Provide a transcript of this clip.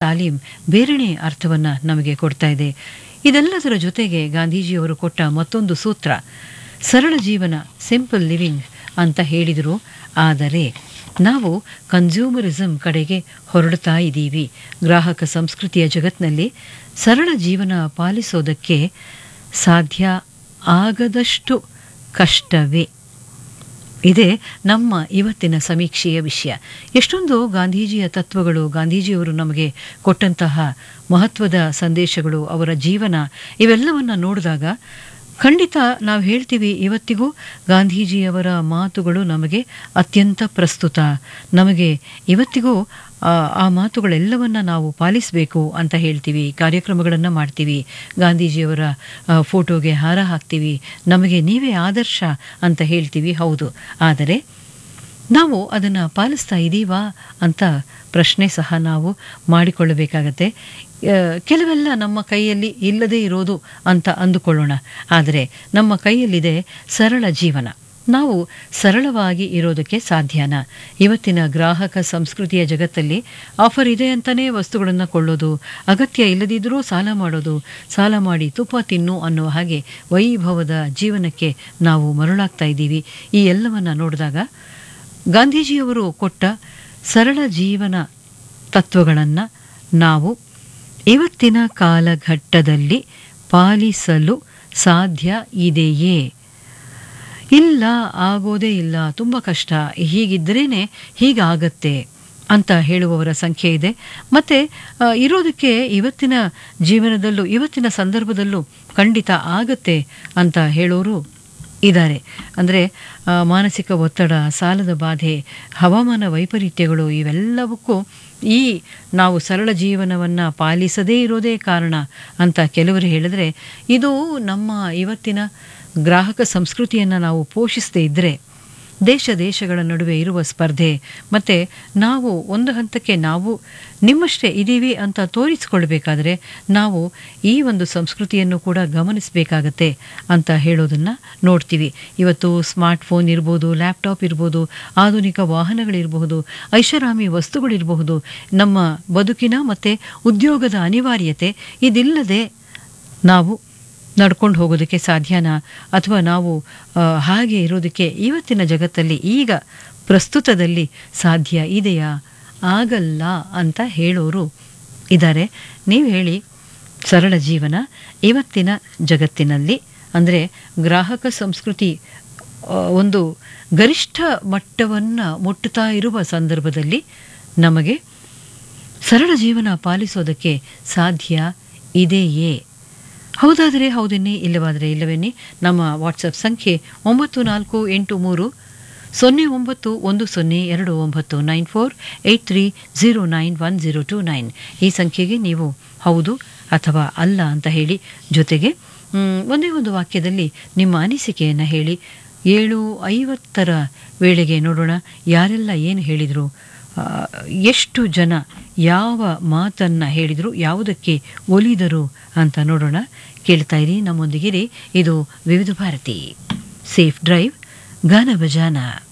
ತಾಲೀಮ್ ಬೇರೆನೇ ಅರ್ಥವನ್ನು ನಮಗೆ ಕೊಡ್ತಾ ಇದೆ ಇದೆಲ್ಲದರ ಜೊತೆಗೆ ಗಾಂಧೀಜಿಯವರು ಕೊಟ್ಟ ಮತ್ತೊಂದು ಸೂತ್ರ ಸರಳ ಜೀವನ ಸಿಂಪಲ್ ಲಿವಿಂಗ್ ಅಂತ ಹೇಳಿದರು ಆದರೆ ನಾವು ಕನ್ಸ್ಯೂಮರಿಸಮ್ ಕಡೆಗೆ ಹೊರಡ್ತಾ ಇದ್ದೀವಿ ಗ್ರಾಹಕ ಸಂಸ್ಕೃತಿಯ ಜಗತ್ತಿನಲ್ಲಿ ಸರಳ ಜೀವನ ಪಾಲಿಸೋದಕ್ಕೆ ಸಾಧ್ಯ ಆಗದಷ್ಟು ಕಷ್ಟವೇ ಇದೇ ನಮ್ಮ ಇವತ್ತಿನ ಸಮೀಕ್ಷೆಯ ವಿಷಯ ಎಷ್ಟೊಂದು ಗಾಂಧೀಜಿಯ ತತ್ವಗಳು ಗಾಂಧೀಜಿಯವರು ನಮಗೆ ಕೊಟ್ಟಂತಹ ಮಹತ್ವದ ಸಂದೇಶಗಳು ಅವರ ಜೀವನ ಇವೆಲ್ಲವನ್ನ ನೋಡಿದಾಗ ಖಂಡಿತ ನಾವು ಹೇಳ್ತೀವಿ ಇವತ್ತಿಗೂ ಗಾಂಧೀಜಿಯವರ ಮಾತುಗಳು ನಮಗೆ ಅತ್ಯಂತ ಪ್ರಸ್ತುತ ನಮಗೆ ಇವತ್ತಿಗೂ ಆ, ಆ ಮಾತುಗಳೆಲ್ಲವನ್ನ ನಾವು ಪಾಲಿಸಬೇಕು ಅಂತ ಹೇಳ್ತೀವಿ ಕಾರ್ಯಕ್ರಮಗಳನ್ನು ಮಾಡ್ತೀವಿ ಗಾಂಧೀಜಿಯವರ ಆ, ಫೋಟೋಗೆ ಹಾರ ಹಾಕ್ತೀವಿ ನಮಗೆ ನೀವೇ ಆದರ್ಶ ಅಂತ ಹೇಳ್ತೀವಿ ಹೌದು ಆದರೆ ನಾವು ಅದನ್ನು ಪಾಲಿಸ್ತಾ ಇದ್ದೀವಾ ಅಂತ ಪ್ರಶ್ನೆ ಸಹ ನಾವು ಮಾಡಿಕೊಳ್ಳಬೇಕಾಗತ್ತೆ ಆ, ಕೆಲವೆಲ್ಲ ನಮ್ಮ ಕೈಯಲ್ಲಿ ಇಲ್ಲದೇ ಇರೋದು ಅಂತ ಅಂದುಕೊಳ್ಳೋಣ ಆದರೆ ನಮ್ಮ ಕೈಯಲ್ಲಿದೆ ಸರಳ ಜೀವನ ನಾವು ಸರಳವಾಗಿ ಇರೋದಕ್ಕೆ ಸಾಧ್ಯನಾ ಇವತ್ತಿನ ಗ್ರಾಹಕ ಸಂಸ್ಕೃತಿಯ ಜಗತ್ತಲ್ಲಿ ಆಫರ್ ಇದೆ ಅಂತಲೇ ವಸ್ತುಗಳನ್ನು ಕೊಳ್ಳೋದು ಅಗತ್ಯ ಇಲ್ಲದಿದ್ದರೂ ಸಾಲ ಮಾಡೋದು ಸಾಲ ಮಾಡಿ ತುಪ್ಪ ತಿನ್ನು ಅನ್ನೋ ಹಾಗೆ ವೈಭವದ ಜೀವನಕ್ಕೆ ನಾವು ಮರಳಾಗ್ತಾ ಇದ್ದೀವಿ ಈ ಎಲ್ಲವನ್ನ ನೋಡಿದಾಗ ಗಾಂಧೀಜಿಯವರು ಕೊಟ್ಟ ಸರಳ ಜೀವನ ತತ್ವಗಳನ್ನು ನಾವು ಇವತ್ತಿನ ಕಾಲಘಟ್ಟದಲ್ಲಿ ಪಾಲಿಸಲು ಸಾಧ್ಯ ಇದೆಯೇ ಇಲ್ಲ ಆಗೋದೇ ಇಲ್ಲ ತುಂಬ ಕಷ್ಟ ಹೀಗಿದ್ದರೇನೆ ಹೀಗಾಗತ್ತೆ ಅಂತ ಹೇಳುವವರ ಸಂಖ್ಯೆ ಇದೆ ಮತ್ತು ಇರೋದಕ್ಕೆ ಇವತ್ತಿನ ಜೀವನದಲ್ಲೂ ಇವತ್ತಿನ ಸಂದರ್ಭದಲ್ಲೂ ಖಂಡಿತ ಆಗತ್ತೆ ಅಂತ ಹೇಳೋರು ಇದ್ದಾರೆ ಅಂದರೆ ಮಾನಸಿಕ ಒತ್ತಡ ಸಾಲದ ಬಾಧೆ ಹವಾಮಾನ ವೈಪರೀತ್ಯಗಳು ಇವೆಲ್ಲವಕ್ಕೂ ಈ ನಾವು ಸರಳ ಜೀವನವನ್ನು ಪಾಲಿಸದೇ ಇರೋದೇ ಕಾರಣ ಅಂತ ಕೆಲವರು ಹೇಳಿದ್ರೆ ಇದು ನಮ್ಮ ಇವತ್ತಿನ ಗ್ರಾಹಕ ಸಂಸ್ಕೃತಿಯನ್ನು ನಾವು ಪೋಷಿಸದೇ ಇದ್ದರೆ ದೇಶ ದೇಶಗಳ ನಡುವೆ ಇರುವ ಸ್ಪರ್ಧೆ ಮತ್ತು ನಾವು ಒಂದು ಹಂತಕ್ಕೆ ನಾವು ನಿಮ್ಮಷ್ಟೇ ಇದ್ದೀವಿ ಅಂತ ತೋರಿಸಿಕೊಳ್ಬೇಕಾದ್ರೆ ನಾವು ಈ ಒಂದು ಸಂಸ್ಕೃತಿಯನ್ನು ಕೂಡ ಗಮನಿಸಬೇಕಾಗತ್ತೆ ಅಂತ ಹೇಳೋದನ್ನು ನೋಡ್ತೀವಿ ಇವತ್ತು ಸ್ಮಾರ್ಟ್ಫೋನ್ ಇರ್ಬೋದು ಲ್ಯಾಪ್ಟಾಪ್ ಇರ್ಬೋದು ಆಧುನಿಕ ವಾಹನಗಳಿರಬಹುದು ಐಷಾರಾಮಿ ವಸ್ತುಗಳಿರಬಹುದು ನಮ್ಮ ಬದುಕಿನ ಮತ್ತು ಉದ್ಯೋಗದ ಅನಿವಾರ್ಯತೆ ಇದಿಲ್ಲದೆ ನಾವು ನಡ್ಕೊಂಡು ಹೋಗೋದಕ್ಕೆ ಸಾಧ್ಯನಾ ಅಥವಾ ನಾವು ಆ, ಹಾಗೆ ಇರೋದಕ್ಕೆ ಇವತ್ತಿನ ಜಗತ್ತಲ್ಲಿ ಈಗ ಪ್ರಸ್ತುತದಲ್ಲಿ ಸಾಧ್ಯ ಇದೆಯಾ ಆಗಲ್ಲ ಅಂತ ಹೇಳೋರು ಇದ್ದಾರೆ ನೀವು ಹೇಳಿ ಸರಳ ಜೀವನ ಇವತ್ತಿನ ಜಗತ್ತಿನಲ್ಲಿ ಅಂದರೆ ಗ್ರಾಹಕ ಸಂಸ್ಕೃತಿ ಆ, ಒಂದು ಗರಿಷ್ಠ ಮಟ್ಟವನ್ನು ಮುಟ್ಟುತ್ತಾ ಇರುವ ಸಂದರ್ಭದಲ್ಲಿ ನಮಗೆ ಸರಳ ಜೀವನ ಪಾಲಿಸೋದಕ್ಕೆ ಸಾಧ್ಯ ಇದೆಯೇ ಹೌದಾದರೆ ಹೌದೆನ್ನಿ ಇಲ್ಲವಾದರೆ ಇಲ್ಲವೆನ್ನಿ ನಮ್ಮ ವಾಟ್ಸಪ್ ಸಂಖ್ಯೆ ಒಂಬತ್ತು ನಾಲ್ಕು ಎಂಟು ಮೂರು ಸೊನ್ನೆ ಒಂಬತ್ತು ಒಂದು ಸೊನ್ನೆ ಎರಡು ಒಂಬತ್ತು nine four eight three zero nine one zero two nine ಈ ಸಂಖ್ಯೆಗೆ ನೀವು ಹೌದು ಅಥವಾ ಅಲ್ಲ ಅಂತ ಹೇಳಿ ಜೊತೆಗೆ ಮ್, ಒಂದೇ ಒಂದು ವಾಕ್ಯದಲ್ಲಿ ನಿಮ್ಮ ಅನಿಸಿಕೆಯನ್ನು ಹೇಳಿ ಏಳು ಐವತ್ತರ ವೇಳೆಗೆ ನೋಡೋಣ ಯಾರೆಲ್ಲ ಏನು ಹೇಳಿದರು ಆ, ಎಷ್ಟು ಜನ ಯಾವ ಮಾತನ್ನ ಹೇಳಿದರು ಯಾವುದಕ್ಕೆ ಒಲಿದರು ಅಂತ ನೋಡೋಣ ಕೇಳ್ತಾ ಇರಿ ನಮ್ಮೊಂದಿಗಿರಿ ಇದು ವಿವಿಧ ಭಾರತಿ ಸೇಫ್ ಡ್ರೈವ್ ಗಾನ ಬಜಾನ